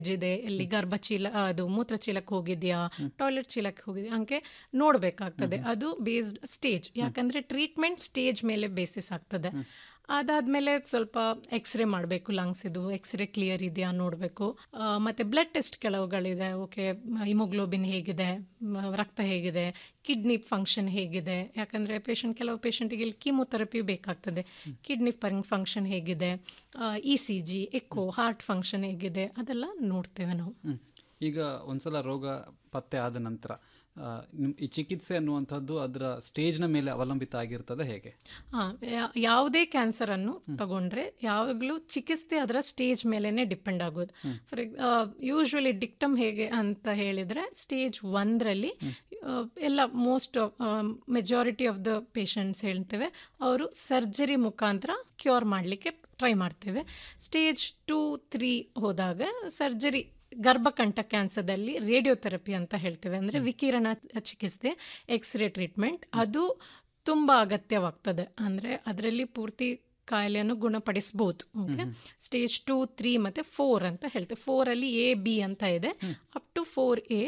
ಇದೆ ಎಲ್ಲಿ ಗರ್ಭಚೀಲ ಅದು ಮೂತ್ರಚೀಲಕ್ಕೆ ಹೋಗಿದೆಯಾ ಟಾಯ್ಲೆಟ್ ಚೀಲಕ್ಕೆ ಹೋಗಿದೆಯಾ ಹಂಗೆ ನೋಡಬೇಕಾಗ್ತದೆ ಅದು ಬೇಸ್ಡ್ ಸ್ಟೇಜ್ ಯಾಕಂದರೆ ಟ್ರೀಟ್ಮೆಂಟ್ ಸ್ಟೇಜ್ ಮೇಲೆ ಬೇಸಿಸ್ ಆಗ್ತದೆ ಅದಾದಮೇಲೆ ಸ್ವಲ್ಪ ಎಕ್ಸ್ರೇ ಮಾಡಬೇಕು ಲಂಗ್ಸಿದು ಎಕ್ಸ್ರೇ ಕ್ಲಿಯರ್ ಇದೆಯಾ ನೋಡಬೇಕು ಮತ್ತು ಬ್ಲಡ್ ಟೆಸ್ಟ್ ಕೆಲವುಗಳಿದೆ ಓಕೆ ಹಿಮೋಗ್ಲೋಬಿನ್ ಹೇಗಿದೆ ಮ, ರಕ್ತ ಹೇಗಿದೆ ಕಿಡ್ನಿ ಫಂಕ್ಷನ್ ಹೇಗಿದೆ ಯಾಕಂದರೆ ಪೇಷಂಟ್ ಕೆಲವು ಪೇಷಂಟಿಗೆ ಇಲ್ಲಿ ಕೀಮೊಥೆರಪಿ ಬೇಕಾಗ್ತದೆ ಕಿಡ್ನಿ ಫಂಕ್ಷನ್ ಹೇಗಿದೆ E C G echo heart function ಹೇಗಿದೆ ಅದೆಲ್ಲ ನೋಡ್ತೇವೆ ನಾವು ಹ್ಮ್. ಈಗ ಒಂದ್ಸಲ ರೋಗ ಪತ್ತೆ ಆದ ನಂತರ ಆ, ನಿಮ್- ಈ ಚಿಕಿತ್ಸೆ ಅನ್ನುವಂಥದ್ದು ಅದರ ಸ್ಟೇಜ್ನ ಮೇಲೆ ಅವಲಂಬಿತ ಆಗಿರ್ತದೆ ಹೇಗೆ ಹಾಂ ಯಾವುದೇ ಕ್ಯಾನ್ಸರನ್ನು ತಗೊಂಡ್ರೆ ಯಾವಾಗಲೂ ಚಿಕಿತ್ಸೆ ಅದರ ಸ್ಟೇಜ್ ಮೇಲೇ ಡಿಪೆಂಡ್ ಆಗೋದು ಫಾರ್ ಯೂಶ್ವಲಿ ಡಿಕ್ಟಮ್ ಹೇಗೆ ಅಂತ ಹೇಳಿದರೆ ಸ್ಟೇಜ್ ಒಂದರಲ್ಲಿ ಎಲ್ಲ most majority of the patients ಹೇಳ್ತೇವೆ ಅವರು ಸರ್ಜರಿ ಮುಖಾಂತರ ಕ್ಯೂರ್ ಮಾಡಲಿಕ್ಕೆ ಟ್ರೈ ಮಾಡ್ತೇವೆ ಸ್ಟೇಜ್ ಟೂ ತ್ರೀ ಹೋದಾಗ ಸರ್ಜರಿ ಗರ್ಭಕಂಠ ಕ್ಯಾನ್ಸರ್ದಲ್ಲಿ ರೇಡಿಯೋಥೆರಪಿ ಅಂತ ಹೇಳ್ತೇವೆ ಅಂದರೆ ವಿಕಿರಣ ಚಿಕಿತ್ಸೆ ಎಕ್ಸ್ರೇ ಟ್ರೀಟ್ಮೆಂಟ್ ಅದು ತುಂಬ ಅಗತ್ಯವಾಗ್ತದೆ ಅಂದರೆ ಅದರಲ್ಲಿ ಪೂರ್ತಿ ಕಾಯಿಲೆಯನ್ನು ಗುಣಪಡಿಸ್ಬೋದು ಓಕೆ ಸ್ಟೇಜ್ ಟೂ ತ್ರೀ ಮತ್ತು ಫೋರ್ ಅಂತ ಹೇಳ್ತೇವೆ ಫೋರಲ್ಲಿ ಎ ಬಿ ಅಂತ ಇದೆ ಅಪ್ ಟು ಫೋರ್ ಎ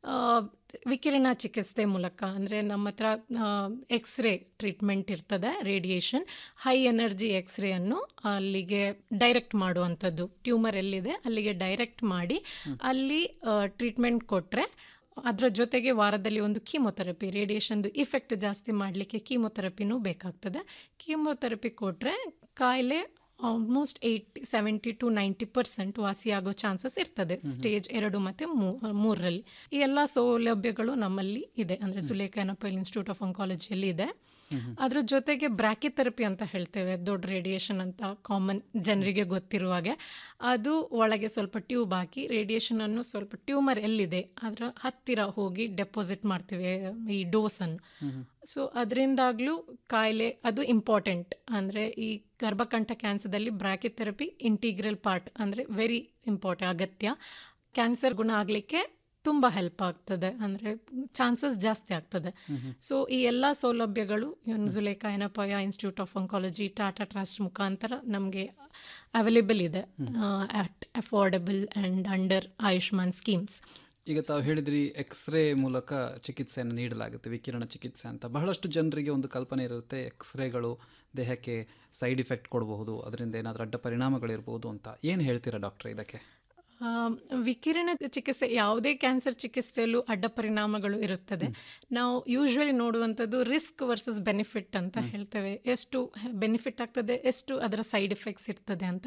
ವಿಕಿರಣ ಚಿಕಿತ್ಸೆ ಮೂಲಕ ಅಂದರೆ ನಮ್ಮ ಹತ್ರ ಎಕ್ಸ್ರೇ ಟ್ರೀಟ್ಮೆಂಟ್ ಇರ್ತದೆ ರೇಡಿಯೇಷನ್ ಹೈ ಎನರ್ಜಿ ಎಕ್ಸ್ರೇಯನ್ನು ಅಲ್ಲಿಗೆ ಡೈರೆಕ್ಟ್ ಮಾಡುವಂಥದ್ದು ಟ್ಯೂಮರ್ ಎಲ್ಲಿದೆ ಅಲ್ಲಿಗೆ ಡೈರೆಕ್ಟ್ ಮಾಡಿ ಅಲ್ಲಿ ಟ್ರೀಟ್ಮೆಂಟ್ ಕೊಟ್ಟರೆ ಅದರ ಜೊತೆಗೆ ವಾರದಲ್ಲಿ ಒಂದು ಕೀಮೊಥೆರಪಿ ರೇಡಿಯೇಷನ್ದು ಇಫೆಕ್ಟ್ ಜಾಸ್ತಿ ಮಾಡಲಿಕ್ಕೆ ಕೀಮೊಥೆರಪಿನೂ ಬೇಕಾಗ್ತದೆ ಕೀಮೊಥೆರಪಿ ಕೊಟ್ಟರೆ ಕಾಯಿಲೆ almost eighty seventy to ninety percent ವಾಸಿಯಾಗೋ ಚಾನ್ಸಸ್ ಇರ್ತದೆ ಸ್ಟೇಜ್ ಎರಡು ಮತ್ತು ಮೂರರಲ್ಲಿ ಈ ಎಲ್ಲ ಸೌಲಭ್ಯಗಳು ನಮ್ಮಲ್ಲಿ ಇದೆ ಅಂದರೆ ಸುಲೇಖಾನಪಲ್ ಇನ್ಸ್ಟಿಟ್ಯೂಟ್ ಆಫ್ ಆಂಕಾಲಜಿಯಲ್ಲಿ ಇದೆ ಅದ್ರ ಜೊತೆಗೆ ಬ್ರಾಕಿಥೆರಪಿ ಅಂತ ಹೇಳ್ತೇವೆ ದೊಡ್ಡ ರೇಡಿಯೇಷನ್ ಅಂತ ಕಾಮನ್ ಜನರಿಗೆ ಗೊತ್ತಿರುವ ಹಾಗೆ ಅದು ಒಳಗೆ ಸ್ವಲ್ಪ ಟ್ಯೂಬ್ ಹಾಕಿ ರೇಡಿಯೇಷನನ್ನು ಸ್ವಲ್ಪ ಟ್ಯೂಮರ್ ಎಲ್ಲಿದೆ ಅದರ ಹತ್ತಿರ ಹೋಗಿ ಡೆಪಾಸಿಟ್ ಮಾಡ್ತೇವೆ ಈ ಡೋಸನ್ನು ಸೊ ಅದರಿಂದಾಗಲೂ ಕಾಯಿಲೆ ಅದು ಇಂಪಾರ್ಟೆಂಟ್ ಅಂದರೆ ಈ ಗರ್ಭಕಂಠ ಕ್ಯಾನ್ಸರ್ದಲ್ಲಿ ಬ್ರಾಕಿಥೆರಪಿ ಇಂಟಿಗ್ರಲ್ ಪಾರ್ಟ್ ಅಂದರೆ ವೆರಿ ಇಂಪಾರ್ಟೆಂಟ್ ಅಗತ್ಯ ಕ್ಯಾನ್ಸರ್ ಗುಣ ಆಗಲಿಕ್ಕೆ ತುಂಬ ಹೆಲ್ಪ್ ಆಗ್ತದೆ ಅಂದರೆ ಚಾನ್ಸಸ್ ಜಾಸ್ತಿ ಆಗ್ತದೆ ಸೊ ಈ ಎಲ್ಲ ಸೌಲಭ್ಯಗಳು ಇವನು Zulekha Yenepoya institute of oncology Tata trust ಮುಖಾಂತರ ನಮಗೆ ಅವೈಲೇಬಲ್ ಇದೆ at affordable and under Ayushman schemes ಈಗ ತಾವು ಹೇಳಿದ್ರಿ ಎಕ್ಸ್ರೇ ಮೂಲಕ ಚಿಕಿತ್ಸೆಯನ್ನು ನೀಡಲಾಗುತ್ತೆ ವಿಕಿರಣ ಚಿಕಿತ್ಸೆ ಅಂತ ಬಹಳಷ್ಟು ಜನರಿಗೆ ಒಂದು ಕಲ್ಪನೆ ಇರುತ್ತೆ ಎಕ್ಸ್ರೇಗಳು ದೇಹಕ್ಕೆ ಸೈಡ್ ಇಫೆಕ್ಟ್ ಕೊಡಬಹುದು ಅದರಿಂದ ಏನಾದರೂ ಅಡ್ಡ ಪರಿಣಾಮಗಳಿರ್ಬೋದು ಅಂತ ಏನು ಹೇಳ್ತೀರಾ ಡಾಕ್ಟರ್ ಇದಕ್ಕೆ ಆಮ್, ವಿಕಿರಣ ಚಿಕಿತ್ಸೆ ಯಾವುದೇ ಕ್ಯಾನ್ಸರ್ ಚಿಕಿತ್ಸೆಯಲ್ಲೂ ಅಡ್ಡ ಪರಿಣಾಮಗಳು ಇರುತ್ತದೆ ನಾವು ಯೂಶ್ವಲಿ ನೋಡುವಂಥದ್ದು ರಿಸ್ಕ್ ವರ್ಸಸ್ ಬೆನಿಫಿಟ್ ಅಂತ ಹೇಳ್ತೇವೆ ಎಷ್ಟು ಬೆನಿಫಿಟ್ ಆಗ್ತದೆ ಎಷ್ಟು ಅದರ ಸೈಡ್ ಎಫೆಕ್ಟ್ಸ್ ಇರ್ತದೆ ಅಂತ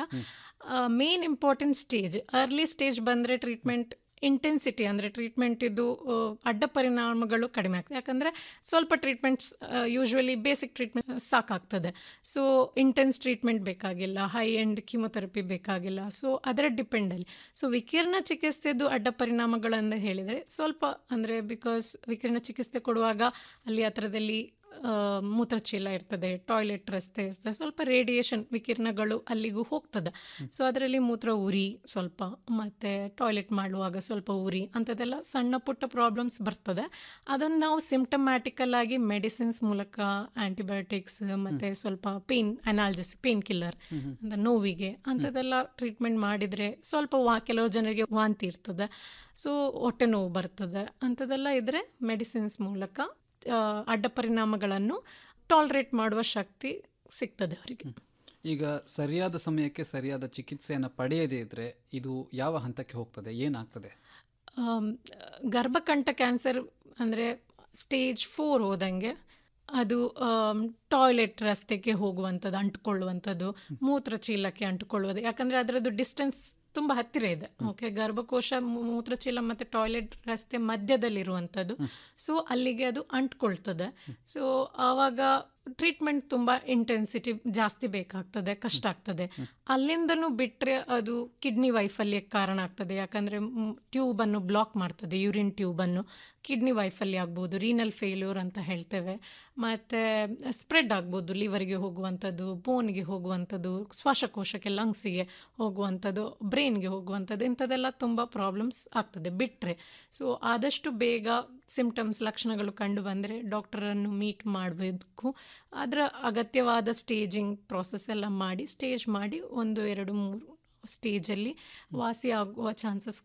main important stage early stage ಬಂದರೆ ಟ್ರೀಟ್ಮೆಂಟ್ ಇಂಟೆನ್ಸಿಟಿ ಅಂದರೆ ಟ್ರೀಟ್ಮೆಂಟ್ ಇದು ಆ, ಅಡ್ಡ ಪರಿಣಾಮಗಳು ಕಡಿಮೆ ಆಗ್ತದೆ ಯಾಕಂದರೆ ಸ್ವಲ್ಪ ಟ್ರೀಟ್ಮೆಂಟ್ಸ್ ಯೂಶ್ವಲಿ ಬೇಸಿಕ್ ಟ್ರೀಟ್ಮೆಂಟ್ ಸಾಕಾಗ್ತದೆ ಸೊ ಇಂಟೆನ್ಸ್ ಟ್ರೀಟ್ಮೆಂಟ್ ಬೇಕಾಗಿಲ್ಲ ಹೈ ಎಂಡ್ ಕಿಮೊಥೆರಪಿ ಬೇಕಾಗಿಲ್ಲ ಸೊ ಅದರ ಡಿಪೆಂಡಲ್ಲಿ ಸೊ ವಿಕಿರಣ ಚಿಕಿತ್ಸೆದು ಅಡ್ಡ ಪರಿಣಾಮಗಳಂತ ಹೇಳಿದರೆ ಸ್ವಲ್ಪ ಅಂದರೆ ಬಿಕಾಸ್ ವಿಕಿರಣ ಚಿಕಿತ್ಸೆ ಕೊಡುವಾಗ ಅಲ್ಲಿ ಹತ್ರದಲ್ಲಿ ಆ, ಮೂತ್ರಚೀಲ ಇರ್ತದೆ ಟಾಯ್ಲೆಟ್ ರಸ್ತೆ ಇರ್ತದೆ ಸ್ವಲ್ಪ ರೇಡಿಯೇಷನ್ ವಿಕಿರಣಗಳು ಅಲ್ಲಿಗೂ ಹೋಗ್ತದೆ ಸೊ ಅದರಲ್ಲಿ ಮೂತ್ರ ಉರಿ ಸ್ವಲ್ಪ ಮತ್ತು ಟಾಯ್ಲೆಟ್ ಮಾಡುವಾಗ ಸ್ವಲ್ಪ ಉರಿ ಅಂಥದ್ದೆಲ್ಲ ಸಣ್ಣ ಪುಟ್ಟ ಪ್ರಾಬ್ಲಮ್ಸ್ ಬರ್ತದೆ ಅದನ್ನು ನಾವು ಸಿಂಪ್ಟಮ್ಯಾಟಿಕಲ್ ಆಗಿ ಮೆಡಿಸಿನ್ಸ್ ಮೂಲಕ ಆ್ಯಂಟಿಬಯೋಟಿಕ್ಸ್ ಮತ್ತು ಸ್ವಲ್ಪ ಪೇನ್ ಅನಾಲ್ಜಸ್ ಪೇನ್ ಕಿಲ್ಲರ್ ಅಂತ ನೋವಿಗೆ ಅಂಥದ್ದೆಲ್ಲ ಟ್ರೀಟ್ಮೆಂಟ್ ಮಾಡಿದರೆ ಸ್ವಲ್ಪ ವಾ ಕೆಲವು ಜನರಿಗೆ ವಾಂತಿ ಇರ್ತದೆ ಸೊ ಹೊಟ್ಟೆ ನೋವು ಬರ್ತದೆ ಅಂಥದ್ದೆಲ್ಲ ಇದ್ದರೆ ಮೆಡಿಸಿನ್ಸ್ ಮೂಲಕ ಆ, ಅಡ್ಡ ಪರಿಣಾಮಗಳನ್ನು ಟಾಲ್ರೇಟ್ ಮಾಡುವ ಶಕ್ತಿ ಸಿಗ್ತದೆ ಅವರಿಗೆ ಈಗ ಸರಿಯಾದ ಸಮಯಕ್ಕೆ ಸರಿಯಾದ ಚಿಕಿತ್ಸೆಯನ್ನು ಪಡೆಯದೇ ಇದ್ರೆ ಇದು ಯಾವ ಹಂತಕ್ಕೆ ಹೋಗ್ತದೆ ಏನಾಗ್ತದೆ ಆಮ್, ಗರ್ಭಕಂಠ ಕ್ಯಾನ್ಸರ್ ಅಂದರೆ ಸ್ಟೇಜ್ ಫೋರ್ ಹೋದಂಗೆ ಅದು ಟಾಯ್ಲೆಟ್ ರಸ್ತೆಗೆ ಹೋಗುವಂಥದ್ದು ಅಂಟುಕೊಳ್ಳುವಂಥದ್ದು ಮೂತ್ರಚೀಲಕ್ಕೆ ಅಂಟುಕೊಳ್ಳುವುದು ಯಾಕಂದರೆ ಅದರದ್ದು ಡಿಸ್ಟೆನ್ಸ್ ತುಂಬ ಹತ್ತಿರ ಇದೆ ಓಕೆ ಗರ್ಭಕೋಶ ಮೂ- ಮೂತ್ರಚೀಲ ಮತ್ತು ಟಾಯ್ಲೆಟ್ ರಸ್ತೆ ಮಧ್ಯದಲ್ಲಿರುವಂಥದ್ದು ಸೊ ಅಲ್ಲಿಗೆ ಅದು ಅಂಟ್ಕೊಳ್ತದೆ ಸೊ ಆವಾಗ ಟ್ರೀಟ್ಮೆಂಟ್ ತುಂಬ ಇಂಟೆನ್ಸಿಟಿ ಜಾಸ್ತಿ ಬೇಕಾಗ್ತದೆ ಕಷ್ಟ ಆಗ್ತದೆ ಅಲ್ಲಿಂದನೂ ಬಿಟ್ಟರೆ ಅದು ಕಿಡ್ನಿ ವೈಫಲ್ಯಕ್ಕೆ ಕಾರಣ ಆಗ್ತದೆ ಯಾಕಂದರೆ ಟ್ಯೂಬನ್ನು ಬ್ಲಾಕ್ ಮಾಡ್ತದೆ ಯೂರಿನ್ ಟ್ಯೂಬನ್ನು ಕಿಡ್ನಿ ವೈಫಲ್ಯ ಆಗ್ಬೋದು ರೀನಲ್ ಫೇಲ್ಯೂರ್ ಅಂತ ಹೇಳ್ತೇವೆ ಮತ್ತು ಸ್ಪ್ರೆಡ್ ಆಗ್ಬೋದು ಲಿವರ್ಗೆ ಹೋಗುವಂಥದ್ದು ಬೋನ್ಗೆ ಹೋಗುವಂಥದ್ದು ಶ್ವಾಸಕೋಶಕ್ಕೆ ಲಂಗ್ಸಿಗೆ ಹೋಗುವಂಥದ್ದು ಬ್ರೈನ್ಗೆ ಹೋಗುವಂಥದ್ದು ಇಂಥದ್ದೆಲ್ಲ ತುಂಬ ಪ್ರಾಬ್ಲಮ್ಸ್ ಆಗ್ತದೆ ಬಿಟ್ಟರೆ ಸೊ ಆದಷ್ಟು ಬೇಗ ಸಿಂಪ್ಟಮ್ಸ್ ಲಕ್ಷಣಗಳು ಕಂಡು ಬಂದರೆ ಡಾಕ್ಟರನ್ನು ಮೀಟ್ ಮಾಡಬೇಕು ಅದರ ಅಗತ್ಯವಾದ ಸ್ಟೇಜಿಂಗ್ ಪ್ರಾಸೆಸ್ ಎಲ್ಲ ಮಾಡಿ ಸ್ಟೇಜ್ ಮಾಡಿ ಒಂದು ಎರಡು ಮೂರು ಸ್ಟೇಜಲ್ಲಿ ವಾಸಿ ಆಗುವ ಚಾನ್ಸಸ್